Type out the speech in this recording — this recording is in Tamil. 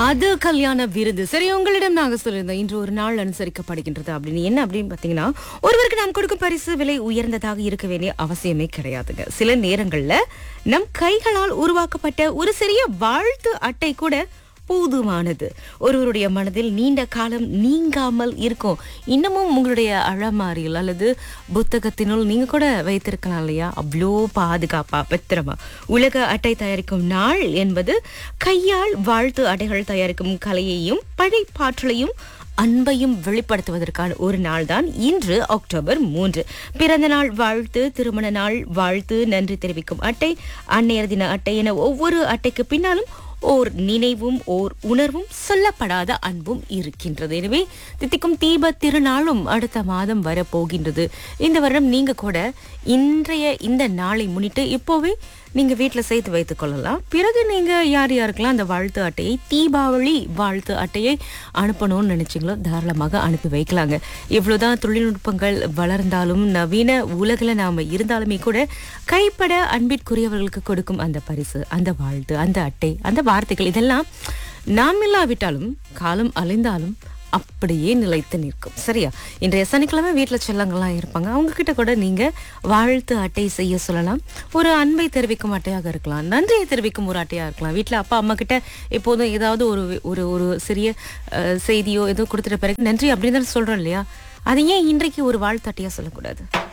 அது கல்யாண விருது சரி உங்களிடம் நாங்க சொல்லியிருந்தோம் இன்று ஒரு நாள் அனுசரிக்கப்படுகின்றது அப்படின்னு என்ன அப்படின்னு பாத்தீங்கன்னா ஒருவருக்கு நாம் கொடுக்கும் பரிசு விலை உயர்ந்ததாக இருக்க வேண்டிய அவசியமே கிடையாதுங்க சில நேரங்கள்ல நம் கைகளால் உருவாக்கப்பட்ட ஒரு சிறிய வாழ்த்து அட்டை கூட போதுமானது ஒருவருடைய மனதில் நீண்ட காலம் நீங்காமல் இருக்கும் இன்னமும் உங்களுடைய அழமாரியில் அல்லது புத்தகத்தினுள் நீங்க கூட வைத்திருக்கலாம் இல்லையா அவ்வளோ பாதுகாப்பா பத்திரமா உலக அட்டை தயாரிக்கும் நாள் என்பது கையால் வாழ்த்து அட்டைகள் தயாரிக்கும் கலையையும் படைப்பாற்றலையும் அன்பையும் வெளிப்படுத்துவதற்கான ஒரு நாள் தான் இன்று அக்டோபர் மூன்று பிறந்த நாள் வாழ்த்து திருமண நாள் வாழ்த்து நன்றி தெரிவிக்கும் அட்டை அன்னையர் தின அட்டை என ஒவ்வொரு அட்டைக்கு பின்னாலும் ஓர் நினைவும் ஓர் உணர்வும் சொல்லப்படாத அன்பும் இருக்கின்றது எனவே தித்திக்கும் தீப திருநாளும் அடுத்த மாதம் வரப்போகின்றது இந்த வருடம் நீங்க கூட இன்றைய இந்த நாளை முன்னிட்டு இப்போவே நீங்க வீட்ல சேர்த்து வைத்துக் கொள்ளலாம் பிறகு நீங்க யார் யாருக்கெல்லாம் அந்த வாழ்த்து அட்டையை தீபாவளி வாழ்த்து அட்டையை அனுப்பணும்னு நினைச்சீங்களோ தாராளமாக அனுப்பி வைக்கலாங்க இவ்வளவுதான் தொழில்நுட்பங்கள் வளர்ந்தாலும் நவீன உலகில் நாம இருந்தாலுமே கூட கைப்பட அன்பிற்குரியவர்களுக்கு கொடுக்கும் அந்த பரிசு அந்த வாழ்த்து அந்த அட்டை அந்த வார்த்தைகள் இதெல்லாம் நாம் இல்லாவிட்டாலும் காலம் அலைந்தாலும் அப்படியே நிலைத்து நிற்கும் சரியா இன்றைய சனிக்கிழமை வீட்டில் செல்லங்கள்லாம் இருப்பாங்க அவங்க கிட்ட கூட நீங்க வாழ்த்து அட்டை செய்ய சொல்லலாம் ஒரு அன்பை தெரிவிக்கும் அட்டையாக இருக்கலாம் நன்றியை தெரிவிக்கும் ஒரு அட்டையாக இருக்கலாம் வீட்டில் அப்பா அம்மா கிட்ட எப்போதும் ஏதாவது ஒரு ஒரு ஒரு சிறிய அஹ், செய்தியோ ஏதோ கொடுத்துட்ட பிறகு நன்றி அப்படின்னு தானே சொல்றோம் இல்லையா அதை ஏன் இன்றைக்கு ஒரு வாழ்த்து அட்டையா சொல்லக்கூடாது